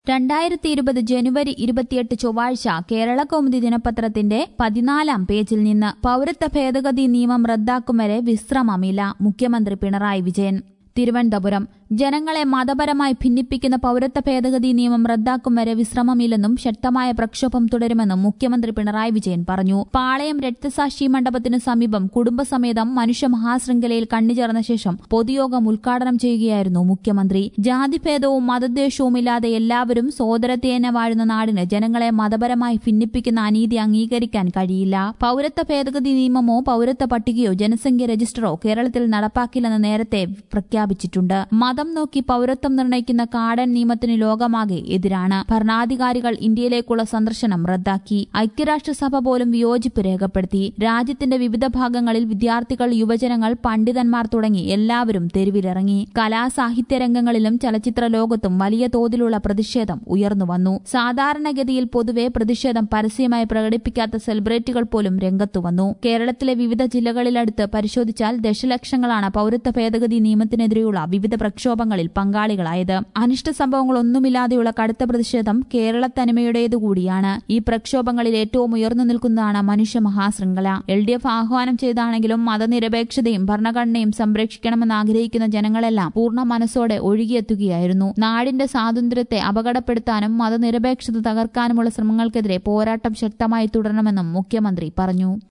രണ്ടായിരത്തി ഇരുപത് ജനുവരി ഇരുപത്തിയെട്ട് ചൊവ്വാഴ്ച കേരള കൗമുദി ദിനപത്രത്തിന്റെ പതിനാലാം പേജിൽ നിന്ന് പൌരത്വ ഭേദഗതി നിയമം റദ്ദാക്കും വരെ വിശ്രമമില്ല മുഖ്യമന്ത്രി പിണറായി വിജയൻ തിരുവനന്തപുരം ജനങ്ങളെ മതപരമായി ഭിന്നിപ്പിക്കുന്ന പൌരത്വ ഭേദഗതി നിയമം റദ്ദാക്കും വരെ വിശ്രമമില്ലെന്നും ശക്തമായ പ്രക്ഷോഭം തുടരുമെന്നും മുഖ്യമന്ത്രി പിണറായി വിജയൻ പറഞ്ഞു പാളയം രക്തസാക്ഷി മണ്ഡപത്തിനു സമീപം കുടുംബസമേതം മനുഷ്യ മഹാശൃംഖലയിൽ കണ്ണിചേർന്ന ശേഷം പൊതുയോഗം ഉദ്ഘാടനം ചെയ്യുകയായിരുന്നു മുഖ്യമന്ത്രി ജാതിഭേദവും മതദ്വേഷവുമില്ലാതെ എല്ലാവരും സോദരത്തേന വാഴുന്ന നാടിന് ജനങ്ങളെ മതപരമായി ഭിന്നിപ്പിക്കുന്ന അനീതി അംഗീകരിക്കാൻ കഴിയില്ല പൌരത്വ ഭേദഗതി നിയമമോ പൌരത്വ പട്ടികയോ ജനസംഖ്യ രജിസ്റ്ററോ കേരളത്തിൽ നടപ്പാക്കില്ലെന്ന് നേരത്തെ പ്രഖ്യാപിച്ചിട്ടുണ്ട് മതം നോക്കി പൌരത്വം നിർണയിക്കുന്ന കാടൻ നിയമത്തിന് ലോകമാകെ എതിരാണ് ഭരണാധികാരികൾ ഇന്ത്യയിലേക്കുള്ള സന്ദർശനം റദ്ദാക്കി ഐക്യരാഷ്ട്രസഭ പോലും വിയോജിപ്പ് രേഖപ്പെടുത്തി രാജ്യത്തിന്റെ വിവിധ ഭാഗങ്ങളിൽ വിദ്യാർത്ഥികൾ യുവജനങ്ങൾ പണ്ഡിതന്മാർ തുടങ്ങി എല്ലാവരും തെരുവിലിറങ്ങി കലാ സാഹിത്യ രംഗങ്ങളിലും ചലച്ചിത്ര ലോകത്തും വലിയ തോതിലുള്ള പ്രതിഷേധം ഉയർന്നുവന്നു സാധാരണഗതിയിൽ പൊതുവെ പ്രതിഷേധം പരസ്യമായി പ്രകടിപ്പിക്കാത്ത സെലിബ്രിറ്റികൾ പോലും രംഗത്തുവന്നു കേരളത്തിലെ വിവിധ ജില്ലകളിലടുത്ത് പരിശോധിച്ചാൽ ദശലക്ഷങ്ങളാണ് പൌരത്വ ഭേദഗതി നിയമത്തിനെതിരെയുള്ള വിവിധ പ്രക്ഷോഭങ്ങളിൽ പങ്കാളികളായത് അനിഷ്ട സംഭവങ്ങളൊന്നുമില്ലാതെയുള്ള കടുത്ത പ്രതിഷേധം കേരളത്തനിമയുടേതുകൂടിയാണ് ഈ പ്രക്ഷോഭങ്ങളിൽ ഏറ്റവും ഉയർന്നു നിൽക്കുന്നതാണ് മനുഷ്യ മഹാശൃംഖല എൽ ഡി എഫ് ആഹ്വാനം ചെയ്താണെങ്കിലും മതനിരപേക്ഷതയും ഭരണഘടനയും സംരക്ഷിക്കണമെന്ന് ആഗ്രഹിക്കുന്ന ജനങ്ങളെല്ലാം പൂർണ്ണ മനസ്സോടെ ഒഴുകിയെത്തുകയായിരുന്നു നാടിന്റെ സ്വാതന്ത്ര്യത്തെ അപകടപ്പെടുത്താനും മതനിരപേക്ഷത തകർക്കാനുമുള്ള ശ്രമങ്ങൾക്കെതിരെ പോരാട്ടം ശക്തമായി തുടരണമെന്നും മുഖ്യമന്ത്രി പറഞ്ഞു